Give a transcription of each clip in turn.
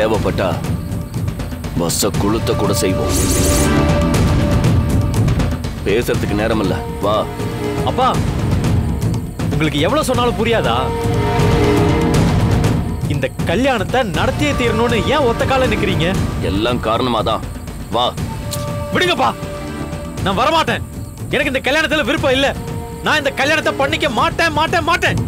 தேவைப்பட்டா பஸ்ஸ கொளுத்த கூட செய்வோம் பேசுறதுக்கு நேரம் இல்ல வா அப்பா உங்களுக்கு எவ்வளவு சொன்னாலும் புரியாதா இந்த கல்யாணத்தை நடத்தியே தீரணும்னு ஏன் ஒத்த கால நிக்கிறீங்க எல்லாம் காரணமாதான் வா விடுங்கப்பா நான் வரமாட்டேன் எனக்கு இந்த கல்யாணத்துல விருப்பம் இல்ல நான் இந்த கல்யாணத்தை பண்ணிக்க மாட்டேன் மாட்டேன் மாட்டேன்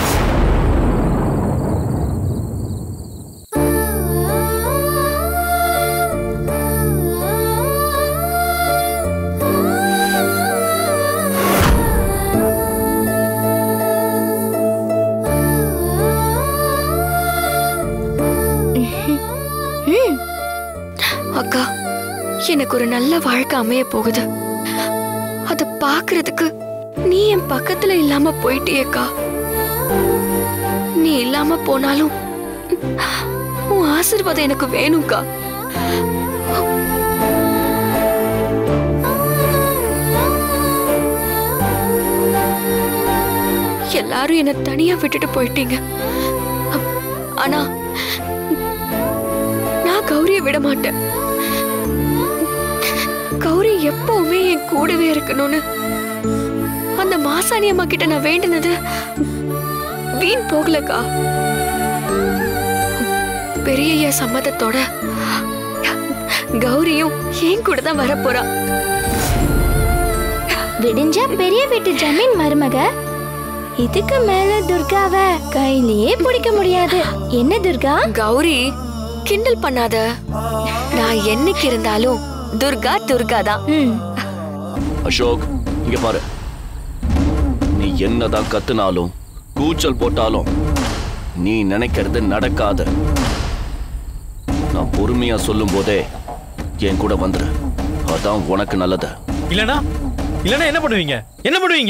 அக்கா எனக்கு ஒரு நல்ல வாழ்க்கை அமைய போகுது அத பாக்குறதுக்கு நீ என் பக்கத்துல இல்லாம போயிட்டியேக்கா நீ இல்லாம போனாலும் உன் ஆசீர்வாதம் எனக்கு வேணும்க்கா எல்லாரும் என்ன தனியா விட்டுட்டு போயிட்டீங்க அப்- ஆனா நான் கௌரிய விட மாட்டேன் கௌரி எப்பவுமே என் கூடவே இருக்கணும்னு அந்த மாசாணி அம்மா கிட்ட நான் வேண்டினது வீண் போகலக்கா பெரியய்யா சம்மதத்தோட கௌரியும் என் கூட தான் வரப்போறா விடிஞ்சா பெரிய வீட்டு ஜமீன் மருமக இதுக்கு மேல துர்காவ கையிலேயே பிடிக்க முடியாது என்ன துர்கா கௌரி கிண்டல் பண்ணாத நான் என்னைக்கு இருந்தாலும் துர்கா துர்கா தான் ம் அசோக் இங்க பாரு நீ என்னதான் கத்துனாலும் கூச்சல் போட்டாலும் நீ நினைக்கிறது நடக்காது நான் பொறுமையா சொல்லும் போதே என் கூட வந்துரு அதான் உனக்கு நல்லது இல்லனா இல்லனா என்ன பண்ணுவீங்க என்ன பண்ணுவீங்க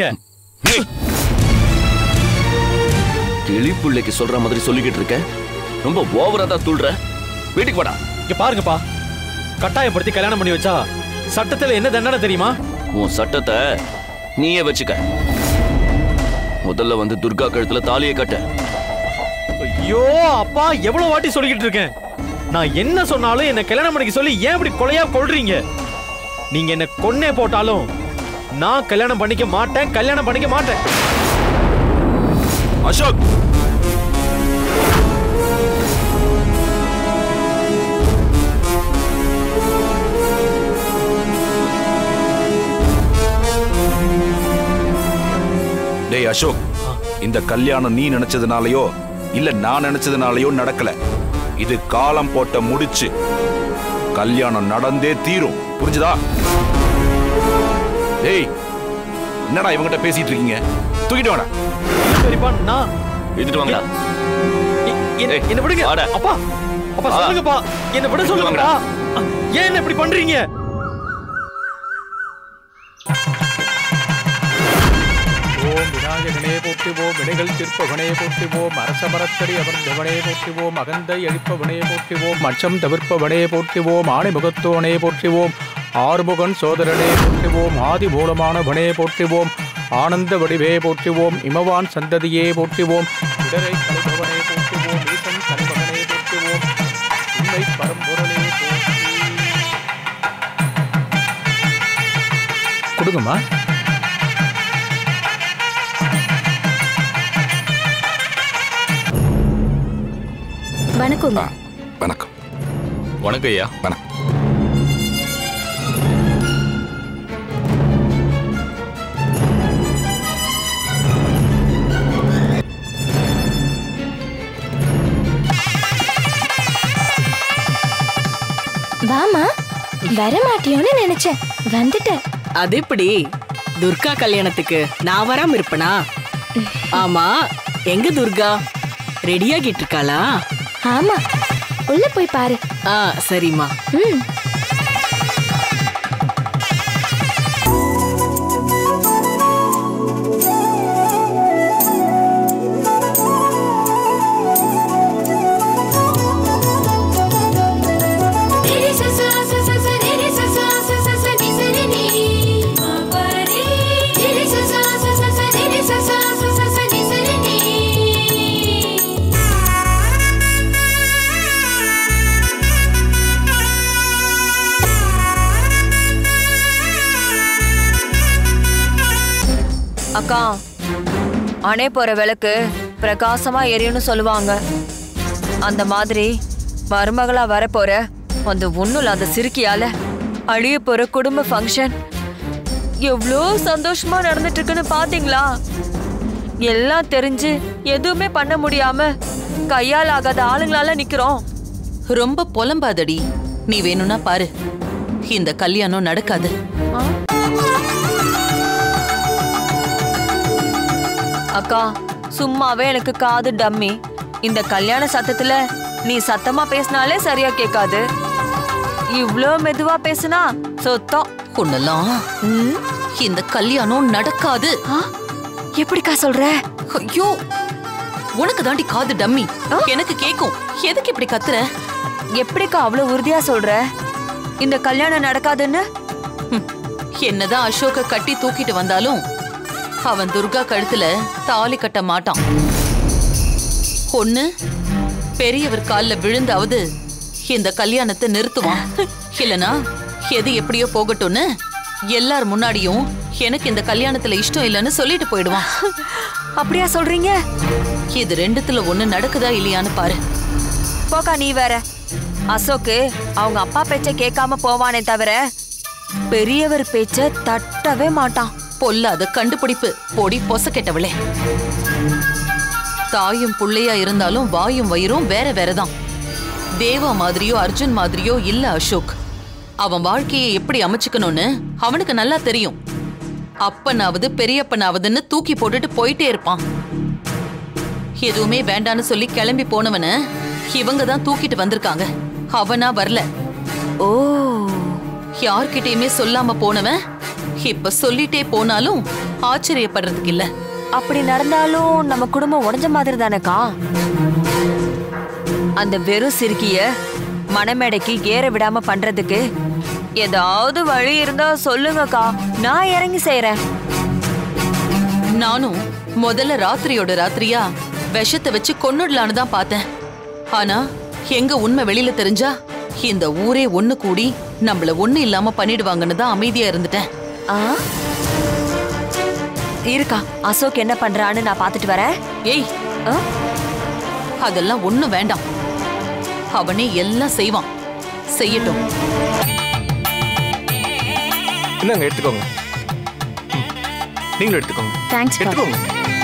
கிளி பிள்ளைக்கு சொல்ற மாதிரி சொல்லிக்கிட்டு இருக்க ரொம்ப ஓவரா தான் துள்ற வீட்டுக்கு வாடா இங்க பாருங்கப்பா கட்டாயப்படுத்தி கல்யாணம் பண்ணி வச்சா சட்டத்துல என்ன தண்டனை தெரியுமா உன் சட்டத்தை நீயே வச்சுக்க முதல்ல வந்து துர்கா கழுத்துல தாலியை கட்ட ஐயோ அப்பா எவ்வளவு வாட்டி சொல்லிக்கிட்டு இருக்கேன் நான் என்ன சொன்னாலும் என்ன கல்யாணம் பண்ணிக்க சொல்லி ஏன் இப்படி கொலையா கொள்றீங்க நீங்க என்ன கொன்னே போட்டாலும் நான் கல்யாணம் பண்ணிக்க மாட்டேன் கல்யாணம் பண்ணிக்க மாட்டேன் அசோக் டேய் அசோக் இந்த கல்யாணம் நீ நினைச்சதுனாலயோ இல்ல நான் நினைச்சதுனாலயோ நடக்கல இது காலம் போட்ட முடிச்சு கல்யாணம் நடந்தே தீரும் புரிஞ்சுதா டேய் என்னடா இவங்கிட்ட பேசிட்டு இருக்கீங்க தூக்கிட்டு வாடா இல்ல பெரியப்பா நான் எடுத்துட்டு வாங்கடா எ- என்ன- ஏய், என்ன விடுங்க வாடா. அப்பா அப்பா வா. சொல்லுங்கப்பா என்ன விட சொல்லுங்கப்பா ஏன் என்ன இப்படி பண்றீங்க ஓம் விநாயகனே போற்றுவோம் வினைகள் தீர்ப்பவனே போற்றுவோம் அரச மரத்தடி அமர்ந்தவனே போற்றுவோம் அகந்தை அழிப்பவனே போற்றுவோம் மச்சம் தவிர்ப்பவனே போற்றுவோம் ஆணைமுகத்தோனே போற்றுவோம் ஆறுமுகன் சோதரனே போற்றுவோம் ஆதி மூலமானவனே போற்றுவோம் ஆனந்த வடிவே போற்றுவோம் இமவான் சந்ததியே போற்றுவோம் இடரை கலைபவனே போற்றுவோம் ஈசன் தலைமகனே போற்றுவோம் உண்மை பரம்பொருளே போற்றி கொடுங்கம்மா வணக்கங்க வணக்கம் வணக்கம் ஐயா வணக்கம் வாமா வரமாட்டியோன்னு நினைச்சேன் வந்துட்டேன் அது எப்படி துர்கா கல்யாணத்துக்கு நான் வராம இருப்பனா ஆமா எங்க துர்கா ரெடியாகிட்டு இருக்காளா ஆமா உள்ள போய் பாரு ஆ சரிம்மா ம் Thank you. அக்கா அணை போற விளக்கு பிரகாசமா எரியும்னு சொல்லுவாங்க அந்த மாதிரி மருமகளா வரப்போற அந்த ஒண்ணும் இல்லாத சிறுக்கியால அழிய போற குடும்ப ஃபங்க்ஷன் எவ்வளோ சந்தோஷமா நடந்துட்டு இருக்குன்னு பாத்தீங்களா எல்லாம் தெரிஞ்சு எதுவுமே பண்ண முடியாம கையால் ஆகாத ஆளுங்களால நிக்கிறோம் ரொம்ப புலம்பாதடி நீ வேணும்னா பாரு இந்த கல்யாணம் நடக்காது அக்கா சும்மாவே எனக்கு காது டம்மி இந்த கல்யாண சத்தத்துல நீ சத்தமா பேசினாலே சரியா கேட்காது இவ்ளோ மெதுவா பேசுனா சொத்தம் உன்னெல்லாம் இந்த கல்யாணம் நடக்காது ஆ? எப்படிக்கா சொல்ற ஐயோ உனக்கு தாண்டி காது டம்மி எனக்கு கேக்கும் எதுக்கு இப்படி கத்துற எப்படிக்கா அவ்வளவு உறுதியா சொல்ற இந்த கல்யாணம் நடக்காதுன்னு ஹம், என்னதான் அசோக கட்டி தூக்கிட்டு வந்தாலும் அவன் துர்கா கழுத்துல தாலி கட்ட மாட்டான் ஒண்ணு பெரியவர் கால்ல விழுந்தாவது இந்த கல்யாணத்தை நிறுத்துவான் இல்லனா எது எப்படியோ போகட்டும்னு எல்லார் முன்னாடியும் எனக்கு இந்த கல்யாணத்துல இஷ்டம் இல்லைன்னு சொல்லிட்டு போயிடுவான் அப்படியா சொல்றீங்க இது ரெண்டுத்துல ஒண்ணு நடக்குதா இல்லையான்னு பாரு போக்கா நீ வேற அசோக்கு அவங்க அப்பா பேச்ச கேட்காம போவானே தவிர பெரியவர் பேச்ச தட்டவே மாட்டான் பொல்லாத கண்டுபிடிப்பு பொடி பொச கெட்டவளே தாயும் புள்ளையா இருந்தாலும் வாயும் வயிறும் வேற வேறதான் தேவா மாதிரியோ அர்ஜுன் மாதிரியோ இல்ல அசோக் அவன் வாழ்க்கையை எப்படி அமைச்சுக்கணும்னு அவனுக்கு நல்லா தெரியும் அப்பனாவது பெரியப்பனாவதுன்னு தூக்கி போட்டுட்டு போயிட்டே இருப்பான் எதுவுமே வேண்டான்னு சொல்லி கிளம்பி போனவன இவங்க தான் தூக்கிட்டு வந்திருக்காங்க அவனா வரல ஓ யார்கிட்டயுமே சொல்லாம போனவன் இப்ப சொல்லிட்டே போனாலும் ஆச்சரியப்படுறதுக்கு இல்ல அப்படி நடந்தாலும் நம்ம குடும்பம் உடைஞ்ச மாதிரி தானேக்கா அந்த வெறும் சிறுக்கிய மணமேடைக்கு ஏற விடாம பண்றதுக்கு ஏதாவது வழி இருந்தா சொல்லுங்கக்கா நான் இறங்கி செய்யறேன் நானும் முதல்ல ராத்திரியோட ராத்திரியா விஷத்தை வச்சு கொன்னுடலான்னு தான் பார்த்தேன் ஆனா எங்க உண்மை வெளியில தெரிஞ்சா இந்த ஊரே ஒண்ணு கூடி நம்மள ஒண்ணு இல்லாம பண்ணிடுவாங்கன்னு தான் அமைதியா இருந்துட்டேன் ஆ? இருக்கா அசோக் என்ன பண்றான்னு நான் பார்த்துட்டு வரேன் ஏய் ஆ? அதெல்லாம் ஒண்ணும் வேண்டாம் அவனே எல்லாம் செய்வான் செய்யட்டும் இந்தாங்க எடுத்துக்கோங்க ம். நீங்களும் எடுத்துக்கோங்க தேங்க்ஸ் எடுத்துக்கோங்க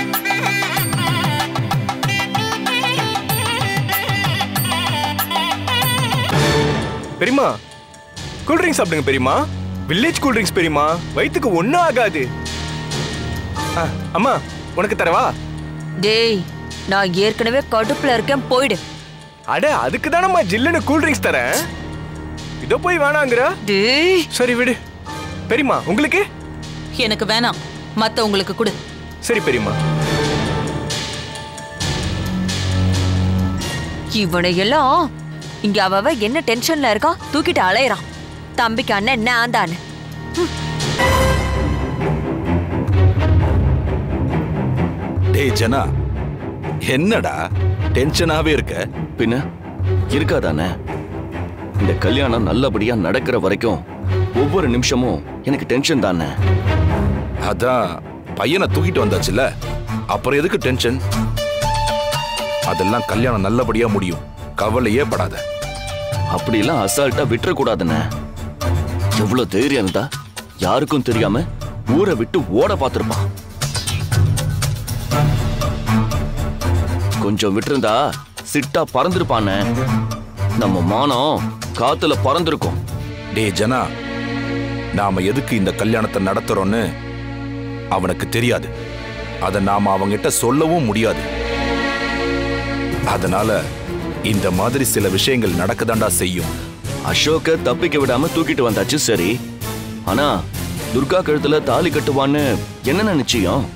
பெரியமா கூல் ட்ரிங்க்ஸ் சாப்பிடுங்க பெரியமா வில்லேஜ் கூல் ட்ரிங்க்ஸ் பெரியமா வயித்துக்கு ஒன்றும் ஆகாது ஆ, அம்மா உனக்கு தரவா டேய் நான் ஏற்கனவே கடுப்புல இருக்கேன் போயிடு அட அதுக்கு தானம்மா ஜில்லுன்னு கூல் ட்ரிங்க்ஸ் தரேன் இதோ போய் வேணாங்கிற டேய் சரி விடு பெரியமா உங்களுக்கு எனக்கு வேணாம் மத்தவங்களுக்கு கொடு சரி பெரியமா இவனை எல்லாம் இங்க அவ அவ என்ன டென்ஷன்ல இருக்கா தூக்கிட்டு அலையறான் தம்பிக்கு அண்ணன் நான் தானே டேய் ஜனா என்னடா டென்ஷனாவே இருக்க பின்ன இருக்காதானே இந்த கல்யாணம் நல்லபடியா நடக்கிற வரைக்கும் ஒவ்வொரு நிமிஷமும் எனக்கு டென்ஷன் தானே அதான் பையனை தூக்கிட்டு வந்தாச்சுல்ல அப்புறம் எதுக்கு டென்ஷன் அதெல்லாம் கல்யாணம் நல்லபடியா முடியும் கவலையே படாத அப்படிலாம் அசால்ட்டா விட்டுறக்கூடாதுண்ணே எவ்வளவு தைரியம் இருந்தா யாருக்கும் தெரியாம ஊரை விட்டு ஓட பார்த்திருப்பான் கொஞ்சம் விட்டிருந்தா சிட்டா பறந்திருப்பானே நம்ம மானம் காத்துல பறந்திருக்கும் டேய் ஜனா நாம எதுக்கு இந்த கல்யாணத்தை நடத்துறோம்னு அவனுக்கு தெரியாது அதை நாம அவங்கிட்ட சொல்லவும் முடியாது அதனால இந்த மாதிரி சில விஷயங்கள் நடக்கதாண்டா செய்யும் அசோக்க தப்பிக்க விடாம தூக்கிட்டு வந்தாச்சு சரி ஆனா துர்கா கழுத்துல தாலி கட்டுவான்னு என்ன நிச்சயம்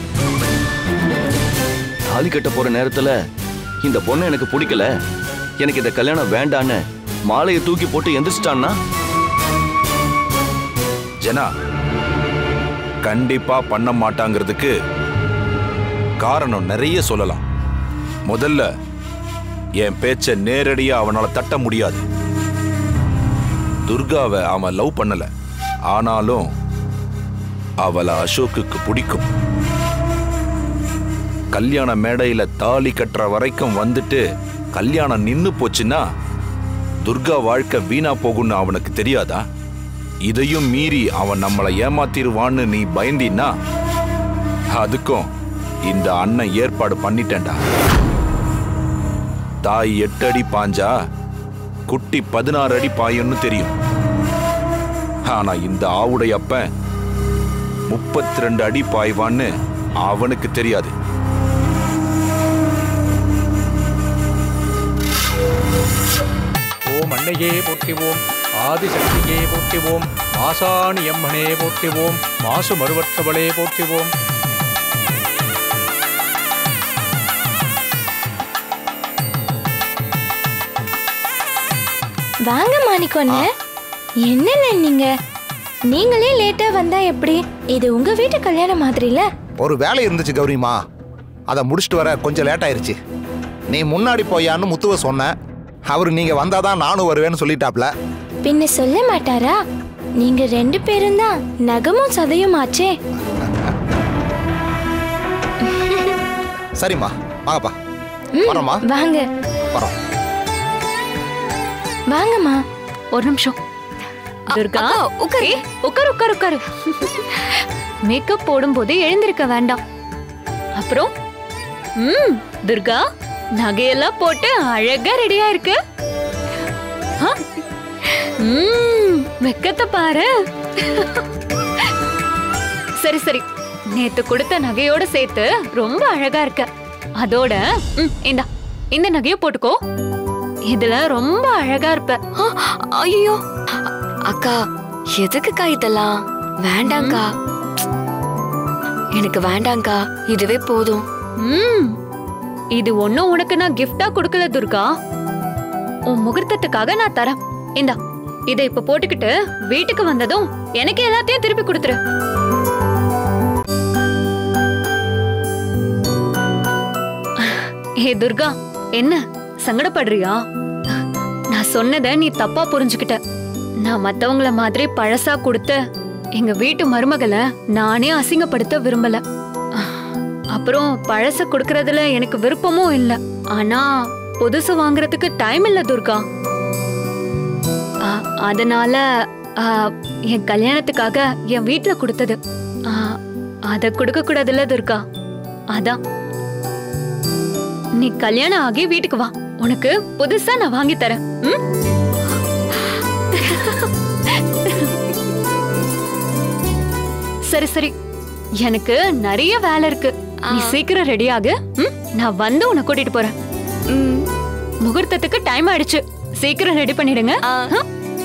தாலி கட்ட போற நேரத்துல இந்த பொண்ணு எனக்கு பிடிக்கல எனக்கு இந்த கல்யாணம் வேண்டான்னு மாலையை தூக்கி போட்டு எந்திரிச்சிட்டான்னா ஜனா கண்டிப்பா பண்ண மாட்டாங்கிறதுக்கு காரணம் நிறைய சொல்லலாம் முதல்ல என் பேச்ச நேரடியா அவனால தட்ட முடியாது துர்காவை அவன் லவ் பண்ணல ஆனாலும் அவளை அசோக்குக்கு பிடிக்கும் கல்யாண மேடையில தாலி கட்டுற வரைக்கும் வந்துட்டு கல்யாணம் நின்னு போச்சுன்னா துர்கா வாழ்க்கை வீணா போகும்னு அவனுக்கு தெரியாதா இதையும் மீறி அவன் நம்மளை ஏமாத்திருவான்னு நீ பயந்தின்னா அதுக்கும் இந்த அண்ணன் ஏற்பாடு பண்ணிட்டேன்டா தாய் எட்டு அடி பாஞ்சா குட்டி பதினாறு அடி பாயும்னு தெரியும் ஆனா இந்த ஆவுடை அப்பன் முப்பத்தி ரெண்டு அடி பாய்வான்னு அவனுக்கு தெரியாது ஓம் அன்னையே போற்றிவோம் ஆதிசக்தியே போற்றிவோம் மாசாணி அம்மனே போற்றிவோம் மாசு மறுவற்றவளே போற்றிவோம் வாங்க மாணிக்கொண்ணு என்னண்ணே நீங்க நீங்களே லேட்டா வந்தா எப்படி இது உங்க வீட்டு கல்யாணம் மாதிரி இல்ல ஒரு வேலை இருந்துச்சு கௌரிமா அதை முடிச்சுட்டு வர கொஞ்சம் லேட் ஆயிருச்சு நீ முன்னாடி போயான்னு முத்துவ சொன்ன அவர் நீங்க வந்தாதான் நானும் வருவேன்னு சொல்லிட்டாப்ல பின்ன சொல்ல மாட்டாரா நீங்க ரெண்டு பேரும் தான் நகமும் சதையும் ஆச்சே சரிம்மா வாங்கப்பா ம், வரோம்மா வாங்க வரோம் வாங்கம்மா ஒரு நிமிஷம் துர்கா உட்காரு ஏய், உட்காரு உட்காரு உட்காரு மேக்கப் போடும்போது எழுந்திருக்க வேண்டாம் அப்புறம் ம் துர்கா நகையெல்லாம் போட்டு அழகா ரெடியா இருக்கு ஆ? ம் வெக்கத்தை பாரு சரி சரி நேத்து கொடுத்த நகையோட சேர்த்து ரொம்ப அழகா இருக்க அதோட ம் இந்தா இந்த நகைய போட்டுக்கோ இதுல ரொம்ப அழகா இருப்ப ஐயோ அக்கா எதுக்குக்கா இதெல்லாம் வேண்டாங்க்கா எனக்கு வேண்டாங்க்கா இதுவே போதும் ம் இது ஒண்ணும் உனக்கு நான் கிஃப்டா கொடுக்கல துர்கா உன் முகூர்த்தத்துக்காக நான் தரேன் இந்தா இதை இப்ப போட்டுக்கிட்டு வீட்டுக்கு வந்ததும் எனக்கு எல்லாத்தையும் திருப்பி கொடுத்துரு ஏ துர்கா என்ன சங்கடப்படுறியா நான் சொன்னதை நீ தப்பா புரிஞ்சுக்கிட்ட நான் மத்தவங்கள மாதிரி பழசா கொடுத்த எங்க வீட்டு மருமகளை நானே அசிங்கப்படுத்த விரும்பல அப்புறம் பழச கொடுக்கறதுல எனக்கு விருப்பமும் இல்ல ஆனா புதுசு வாங்குறதுக்கு டைம் இல்ல துர்கா ஆ, அதனால ஆ, என் கல்யாணத்துக்காக என் வீட்ல கொடுத்தது ஆ, அத கொடுக்க கூடாதுல்ல துர்கா அதான் நீ கல்யாணம் ஆகி வீட்டுக்கு வா உனக்கு புதுசா நான் வாங்கி தரேன் ம்? சரி சரி எனக்கு நிறைய வேலை இருக்கு நீ சீக்கிரம் ரெடி ஆகு ம்? நான் வந்து உன்னை கூட்டிட்டு போறேன் ம், முகூர்த்தத்துக்கு டைம் ஆயிடுச்சு சீக்கிரம் ரெடி பண்ணிடுங்க ஆ. ஆ?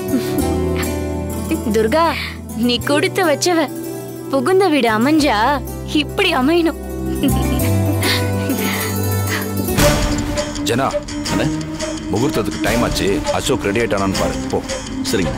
துர்கா நீ கொடுத்து வச்சவ புகுந்த வீடு அமைஞ்சா இப்படி அமையணும் ஜனா அண்ணே முகூர்த்தத்துக்கு டைம் ஆச்சு அசோக் ரெடி ஆயிட்டானான்னு பாரு போ சரிங்க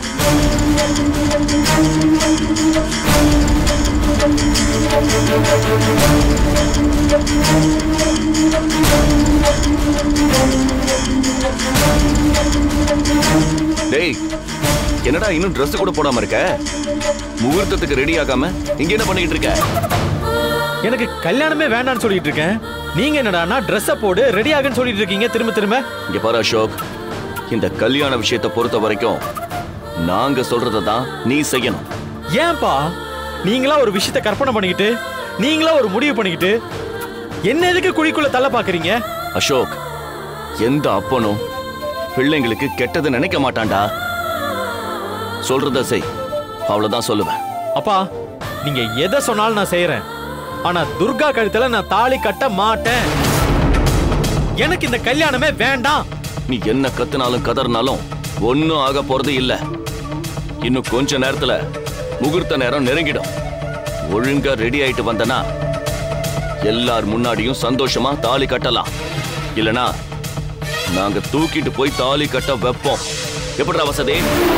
டேய் என்னடா இன்னும் Dress கூட போடாம இருக்க முகூர்த்தத்துக்கு ரெடி ஆகாம இங்க என்ன பண்ணிக்கிட்டு இருக்க எனக்கு கல்யாணமே வேண்டாம்னு சொல்லிட்டு இருக்கேன் நீங்க என்னடான்னா ட்ரெஸ்ஸை போடு ரெடி ஆகுன்னு சொல்லிட்டு இருக்கீங்க திரும்ப திரும்ப இங்க பாரு அசோக் இந்த கல்யாண விஷயத்தை பொறுத்த வரைக்கும் நாங்க சொல்றதை தான் நீ செய்யணும் ஏன்பா நீங்களா ஒரு விஷயத்த கற்பனை பண்ணிக்கிட்டு நீங்களா ஒரு முடிவு பண்ணிக்கிட்டு என்ன எதுக்கு குழிக்குள்ள தள்ள பாக்குறீங்க அசோக் எந்த அப்பனும் பிள்ளைங்களுக்கு கெட்டதை நினைக்க மாட்டான்டா சொல்றத செய் அவ்வளவுதான் சொல்லுவேன் அப்பா நீங்க எதை சொன்னாலும் நான் செய்யறேன் ஆனா துர்கா கழுத்துல நான் தாலி கட்ட மாட்டேன் எனக்கு இந்த கல்யாணமே வேண்டாம் நீ என்ன கத்துனாலும் கதறினாலும் ஒன்னும் ஆக போறது இல்ல இன்னும் கொஞ்ச நேரத்துல முகூர்த்த நேரம் நெருங்கிடும் ஒழுங்கா ரெடி ஆயிட்டு வந்தனா எல்லார் முன்னாடியும் சந்தோஷமா தாலி கட்டலாம் இல்லனா நாங்க தூக்கிட்டு போய் தாலி கட்ட வைப்போம் எப்படிடா வசதி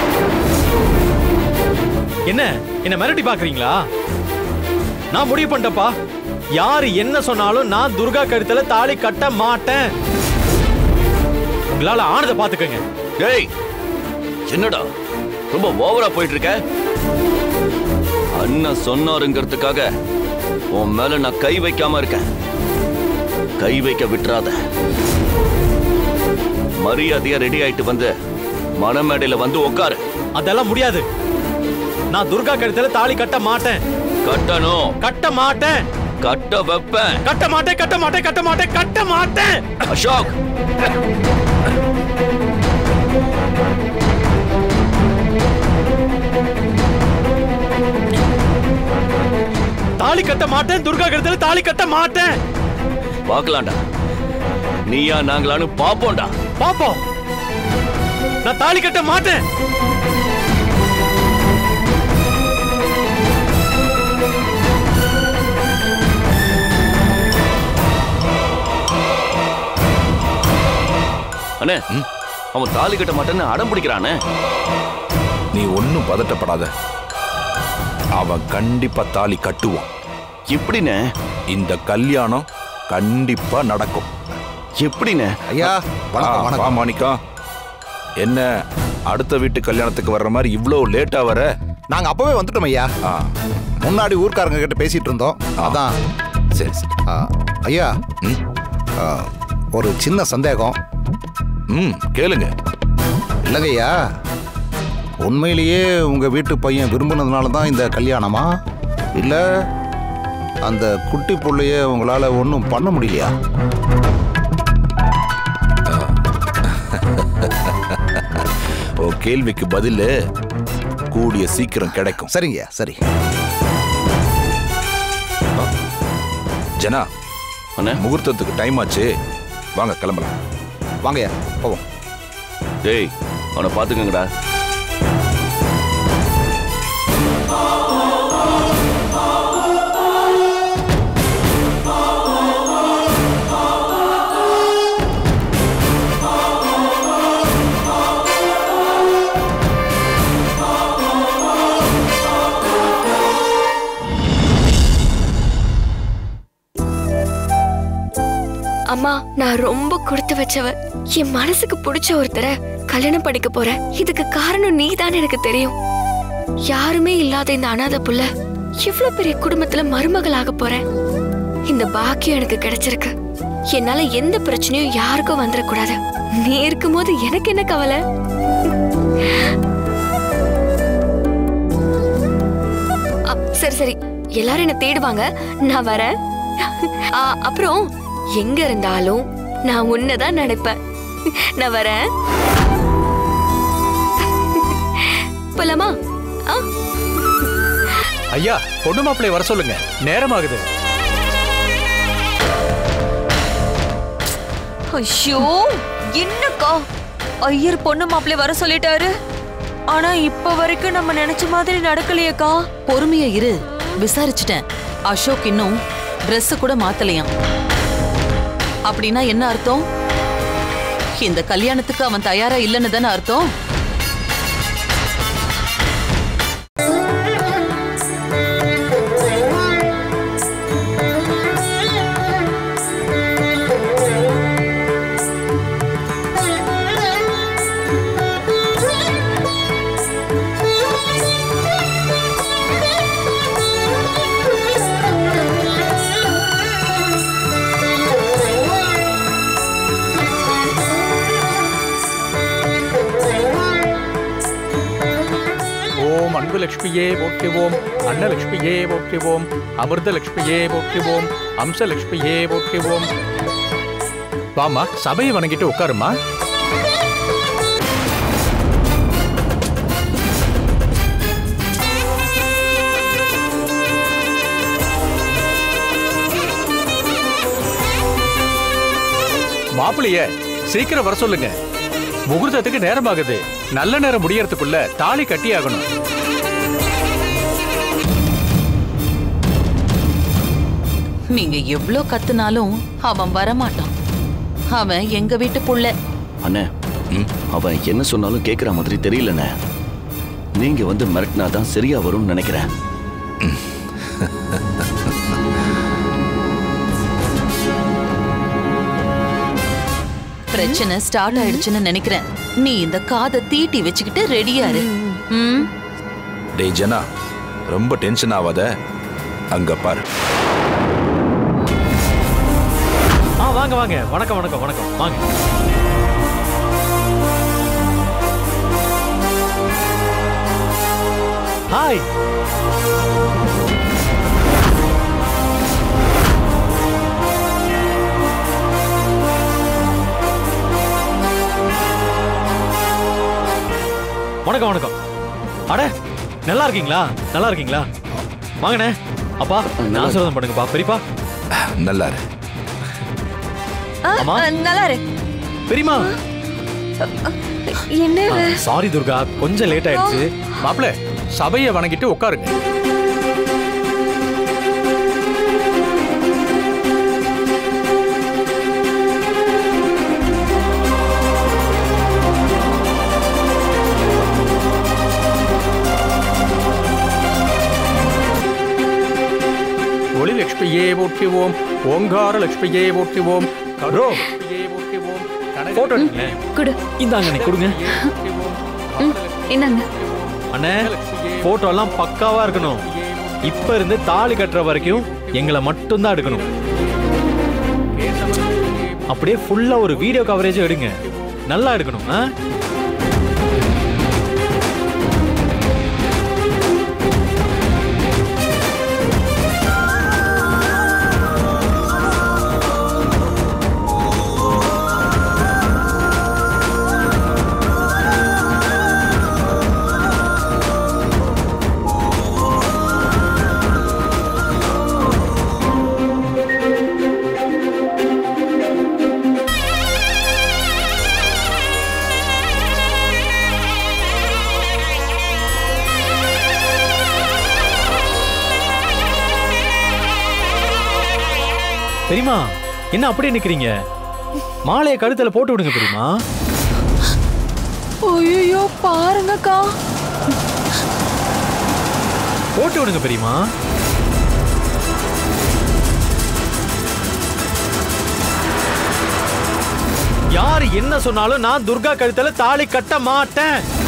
என்ன என்ன மிரட்டி பாக்குறீங்களா நான் முடிவு பண்ணிட்டப்பா யாரு என்ன சொன்னாலும் நான் துர்கா கழுத்துல தாலி கட்ட மாட்டேன் உங்களால ஆனதை பாத்துக்கங்க டேய் என்னடா ரொம்ப ஓவரா போயிட்டு இருக்க அண்ணன் சொன்னாருங்கிறதுக்காக உன் மேல நான் கை வைக்காம இருக்கேன் கை வைக்க விட்டுறாத மரியாதையா ரெடி ஆயிட்டு வந்து மணமேடையில வந்து உட்காரு அதெல்லாம் முடியாது நான் துர்கா கழுத்துல தாலி கட்ட மாட்டேன் கட்டணும் கட்ட மாட்டேன் கட்ட வைப்பேன் கட்ட மாட்டேன் கட்ட மாட்டேன் கட்ட மாட்டேன் கட்ட மாட்டேன் அசோக் தாலி கட்ட மாட்டேன் துர்கா கழுத்துல தாலி கட்ட மாட்டேன் பார்க்கலாம்டா நீயா நாங்களான்னு பாப்போம்டா பாப்போம் நான் தாலி கட்ட மாட்டேன் அண்ணே அவன் தாலி கட்ட மாட்டேன்னு அடம் பிடிக்கிறானே நீ ஒன்னும் பதட்டப்படாத அவன் கண்டிப்பா தாலி கட்டுவான் எப்படிண்ணே இந்த கல்யாணம் கண்டிப்பா நடக்கும் எப்படிண்ணே ஐயா வணக்கம் ஆ, வா வணக்கம் மாணிக்கா என்ன அடுத்த வீட்டு கல்யாணத்துக்கு வர்ற மாதிரி இவ்வளோ லேட்டா வர நாங்க அப்பவே வந்துட்டோம் ஐயா ஆ முன்னாடி ஊர்க்காரங்க கிட்ட பேசிட்டு இருந்தோம் அதான் சரி சரி ஆ, ஐயா ம் ஆ, ஒரு சின்ன சந்தேகம் ம் கேளுங்க இல்லைங்க ஐயா உண்மையிலேயே உங்க வீட்டு பையன் விரும்பினதுனால தான் இந்த கல்யாணமா இல்ல அந்த குட்டி புள்ளைய உங்களால ஒன்றும் பண்ண முடியலையா ஓ கேள்விக்கு பதில் கூடிய சீக்கிரம் கிடைக்கும் சரிங்க சரி ஜனா அண்ணே முகூர்த்தத்துக்கு டைம் ஆச்சு வாங்க கிளம்பலாம் வாங்கய்யா போவோம் டேய் அவனை பாத்துக்கங்கடா அம்மா நான் ரொம்ப கொடுத்து வச்சவ என் மனசுக்கு பிடிச்ச ஒருத்தரை கல்யாணம் பண்ணிக்க போறேன் இதுக்கு காரணம் நீ எனக்கு தெரியும் யாருமே இல்லாத இந்த அனாதை புள்ள இவ்வளவு பெரிய குடும்பத்துல மருமகளாக போறேன் இந்த பாக்கியம் எனக்கு கிடைச்சிருக்கு என்னால எந்த பிரச்சனையும் யாருக்கும் வந்துடக்கூடாது நீ இருக்கும்போது எனக்கு என்ன கவலை அ, சரி சரி எல்லாரும் என்ன தேடுவாங்க நான் வரேன் ஆ, அப்புறம் எங்க இருந்தாலும் நான் உன்னதான் நினைப்பேன் நான் வரேன் போலாமா ஆ ஐயா பொண்ணு மாப்பிள்ளை வர சொல்லுங்க நேரமாகுது ஐயோ என்னக்கா ஐயர் பொண்ணு மாப்பிள்ளை வர சொல்லிட்டாரு ஆனா இப்ப வரைக்கும் நம்ம நினைச்ச மாதிரி நடக்கலையேக்கா பொறுமையா இரு விசாரிச்சுட்டேன் அசோக் இன்னும் Dress கூட மாத்தலையாம் அப்படின்னா என்ன அர்த்தம் இந்த கல்யாணத்துக்கு அவன் தயாரா இல்லைன்னு தானே அர்த்தம் ஓம் அன்பு லட்சுமியே போற்றுவோம் அன்னலட்சுமியே போற்றுவோம் அமிர்த லட்சுமியே போற்றுவோம் அம்ச லட்சுமியே போற்றுவோம் வாமா சபையை வணங்கிட்டு உட்காருமா மாப்பிளைய சீக்கிரம் வர சொல்லுங்க முகூர்த்தத்துக்கு நேரமாகுது நல்ல நேரம் முடியறதுக்குள்ள தாலி கட்டி ஆகணும் நீங்க எவ்ளோ கத்துனாலும் அவன் வரமாட்டான் அவன் எங்க வீட்டு புள்ள அண்ணே ம், அவன் என்ன சொன்னாலும் கேக்குற மாதிரி தெரியலண்ணே நீங்க வந்து மிரட்டினாதான் சரியா வரும்னு நினைக்கிறேன் பிரச்சனை ஸ்டார்ட் ஆயிடுச்சுன்னு நினைக்கிறேன் நீ இந்த காதை தீட்டி வச்சுக்கிட்டு ரெடியா இரு ம் டேய் ஜனா ரொம்ப டென்ஷன் ஆகாத அங்க பாரு ஆ வாங்க வாங்க வணக்கம் வணக்கம் வணக்கம் வாங்க ஹாய் வணக்கம் வணக்கம் அட நல்லா இருக்கீங்களா நல்லா இருக்கீங்களா வாங்கண்ணே அப்பா ஆசீர்வாதம் பண்ணுங்கப்பா பெரியப்பா நல்லா இரு அம்மா நல்லா இரு பெரியமா என்ன சாரி துர்கா கொஞ்சம் லேட் ஆயிடுச்சு மாப்பிள சபையை வணங்கிட்டு உட்காருங்க ஒளி லட்சுமியே போற்றுவோம் ஓங்கார லட்சுமியே போற்றுவோம் Bro. லட்சுமியே போற்றுவோம் போட்டோ எடுங்களேன் குடு இந்தாங்கண்ணே கொடுங்க ம், இந்தாங்க அண்ணே போட்டோ எல்லாம் பக்காவா இருக்கணும் இப்ப இருந்து தாலி கட்டுற வரைக்கும் எங்களை மட்டும்தான் எடுக்கணும் அப்படியே ஃபுல்லா ஒரு வீடியோ கவரேஜ் எடுங்க நல்லா எடுக்கணும் ஆ? பெரியமா என்ன அப்படியே நிக்கிறீங்க மாலையை கழுத்துல போட்டு விடுங்க பெரியமா ஐயோ பாருங்கக்கா போட்டு விடுங்க பெரியமா யார் என்ன சொன்னாலும் நான் துர்கா கழுத்துல தாலி கட்ட மாட்டேன்